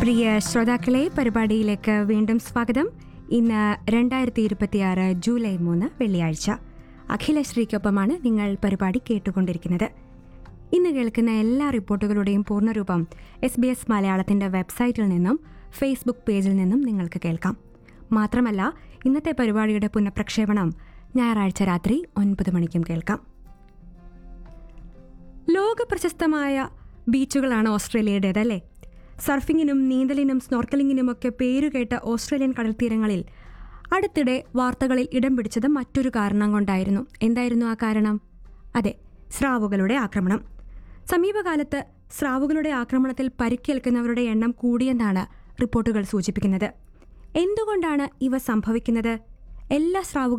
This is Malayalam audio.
പ്രിയ ശ്രോതാക്കളെ പരിപാടിയിലേക്ക് വീണ്ടും സ്വാഗതം ഇന്ന് രണ്ടായിരത്തി ഇരുപത്തിയാറ് ജൂലൈ മൂന്ന് വെള്ളിയാഴ്ച അഖിലശ്രീക്കൊപ്പമാണ് നിങ്ങൾ പരിപാടി കേട്ടുകൊണ്ടിരിക്കുന്നത് ഇന്ന് കേൾക്കുന്ന എല്ലാ റിപ്പോർട്ടുകളുടെയും പൂർണ്ണരൂപം എസ് ബി എസ് മലയാളത്തിന്റെ വെബ്സൈറ്റിൽ നിന്നും ഫേസ്ബുക്ക് പേജിൽ നിന്നും നിങ്ങൾക്ക് കേൾക്കാം മാത്രമല്ല ഇന്നത്തെ പരിപാടിയുടെ പുനഃപ്രക്ഷേപണം ഞായറാഴ്ച രാത്രി ഒൻപത് മണിക്കും കേൾക്കാം ലോക പ്രശസ്തമായ ബീച്ചുകളാണ് ഓസ്ട്രേലിയയുടേത് അല്ലേ സർഫിങ്ങിനും നീന്തലിനും സ്നോർക്കലിങ്ങിനും ഒക്കെ പേരുകേട്ട ഓസ്ട്രേലിയൻ കടൽത്തീരങ്ങളിൽ അടുത്തിടെ വാർത്തകളിൽ ഇടം പിടിച്ചത് മറ്റൊരു കാരണം കൊണ്ടായിരുന്നു എന്തായിരുന്നു ആ കാരണം അതെ സ്രാവുകളുടെ ആക്രമണം സമീപകാലത്ത് സ്രാവുകളുടെ ആക്രമണത്തിൽ പരിക്കേൽക്കുന്നവരുടെ എണ്ണം കൂടിയെന്നാണ് റിപ്പോർട്ടുകൾ സൂചിപ്പിക്കുന്നത് എന്തുകൊണ്ടാണ് ഇവ സംഭവിക്കുന്നത് എല്ലാ സ്രാവുകളും